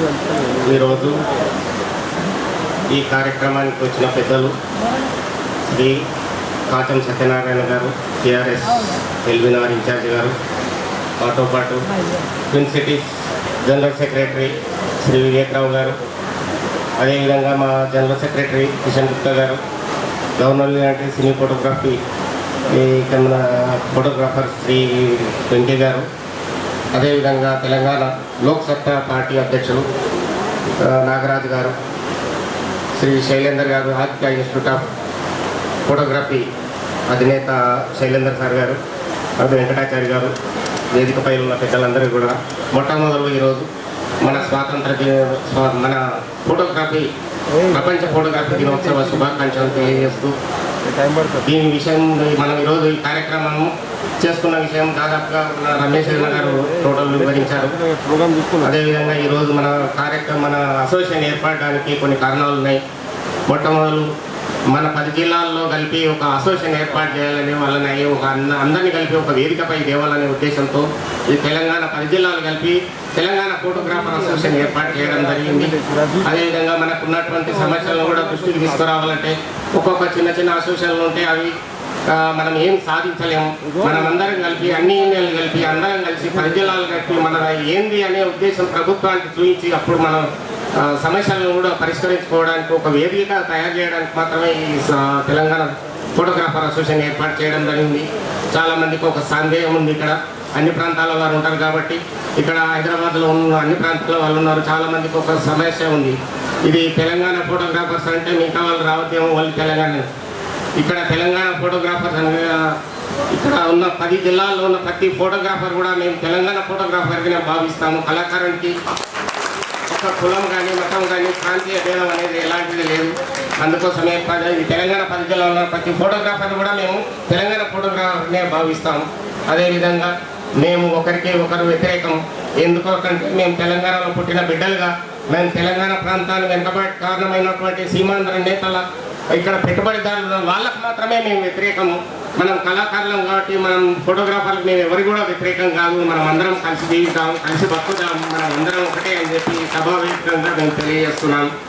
ఈరోజు ఈ కార్యక్రమానికి వచ్చిన పెద్దలు శ్రీ కాచం సత్యనారాయణ గారు టిఆర్ఎస్ ఎల్బినార్ ఇన్ఛార్జ్ గారు మాతో పాటు twin cities general secretary Shri Vivekrao గారు అదేవిధంగా మా జనరల్ సెక్రటరీ కిషన్ గుప్తా గారు గవర్నర్ లాంటి సినీ ఫోటోగ్రఫీ ఈ ఇక్కడ మన ఫోటోగ్రాఫర్ శ్రీ వెంకయ్య గారు అదేవిధంగా తెలంగాణ లోక్ సత్తా పార్టీ అధ్యక్షులు ఆ, నాగరాజు గారు శ్రీ శైలేందర్ గారు ఆదిత్య ఇన్స్టిట్యూట్ ఆఫ్ ఫోటోగ్రఫీ అధినేత శైలేందర్ సార్ గారు అది వెంకటాచారి గారు వేదికపై ఉన్న పెద్దలందరూ కూడా మొట్టమొదలు ఈరోజు మన స్వాతంత్ర దిన- స్వా- మన ఫోటోగ్రఫీ ప్రపంచ ఫోటోగ్రఫీ దినోత్సవ శుభాకాంక్షలు తెలియజేస్తూ దీని విషయం మనం ఈరోజు ఈ కార్యక్రమం చేసుకున్న విషయం దాదాపుగా మన రమేష్ అన్న గారు టోటల్ వివరించారు అదేవిధంగా ఈరోజు మన కార్యక్రమం మన అసోసియేషన్ ఏర్పడడానికి కొన్ని కారణాలు ఉన్నాయి మొట్టమొదలు మన పది జిల్లాల్లో కలిపి ఒక అసోసియేషన్ ఏర్పాటు చేయాలని వాళ్ళని ఒక అంద అందరినీ కలిపి ఒక వేదికపై తేవాలనే ఉద్దేశంతో ఈ తెలంగాణ పది జిల్లాలు కలిపి తెలంగాణ ఫోటోగ్రాఫర్ అసోసియేషన్ ఏర్పాటు చేయడం జరిగింది అదేవిధంగా మనకు ఉన్నటువంటి సమస్యలను కూడా దృష్టికి తీసుకురావాలంటే ఒక్కొక్క చిన్న చిన్న అసోసియేషన్లు ఉంటే అవి ఆ, మనం ఏం సాధించలేము మనం అందరం కలిపి అన్ని యూనియన్లు కలిపి అందరం కలిసి పది జిల్లాలు కలిపి మన ఏంది అనే ఉద్దేశం ప్రభుత్వానికి చూపించి అప్పుడు మనం ఆ, సమస్యలను కూడా పరిష్కరించుకోవడానికి ఒక వేదిక తయారు చేయడానికి మాత్రమే ఈ స- తెలంగాణ ఫోటోగ్రాఫర్ అసోసియేషన్ ఏర్పాటు చేయడం జరిగింది చాలా మందికి ఒక సందేహం ఉంది ఇక్కడ అన్ని ప్రాంతాల వారు ఉంటారు కాబట్టి ఇక్కడ హైదరాబాద్లో ఉన్న అన్ని ప్రాంతాల వాళ్ళు ఉన్నారు చాలా మందికి ఒక సమస్య ఉంది ఇది తెలంగాణ ఫోటోగ్రాఫర్స్ అంటే మిగతా వాళ్ళు రావద్దేమో వాళ్ళు తెలంగాణ ఇక్కడ తెలంగాణ ఫోటోగ్రాఫర్స్ అనగా ఇక్కడ ఉన్న పది జిల్లాల్లో ఉన్న ప్రతి ఫోటోగ్రాఫర్ కూడా మేము తెలంగాణ ఫోటోగ్రాఫర్గా భావిస్తాము కళాకారునికి ఒక కులం కానీ మతం కానీ ప్రాంతీయ భేదం అనేది ఎలాంటిది లేదు అందుకోసమే పది ఈ తెలంగాణ పది జిల్లాలో ఉన్న ప్రతి ఫోటోగ్రాఫర్ కూడా మేము తెలంగాణ ఫోటోగ్రాఫర్నే భావిస్తాము అదేవిధంగా మేము ఒకరికి ఒకరు వ్యతిరేకం ఎందుకంటే మేము తెలంగాణలో పుట్టిన బిడ్డలుగా మేము తెలంగాణ ప్రాంతాన్ని వెనుకబడి కారణమైనటువంటి సీమాంధ్ర నేతల ఇక్కడ పెట్టుబడిదారులు ఉన్న వాళ్ళకు మాత్రమే మేము వ్యతిరేకము మనం కళాకారులం కాబట్టి మనం ఫోటోగ్రాఫర్లు మేము ఎవరు కూడా వ్యతిరేకం కాదు మనం అందరం కలిసి జీవితాం కలిసి బతుకుతాం మనం అందరం ఒకటే అని చెప్పి సభావేదికంగా మేము తెలియజేస్తున్నాం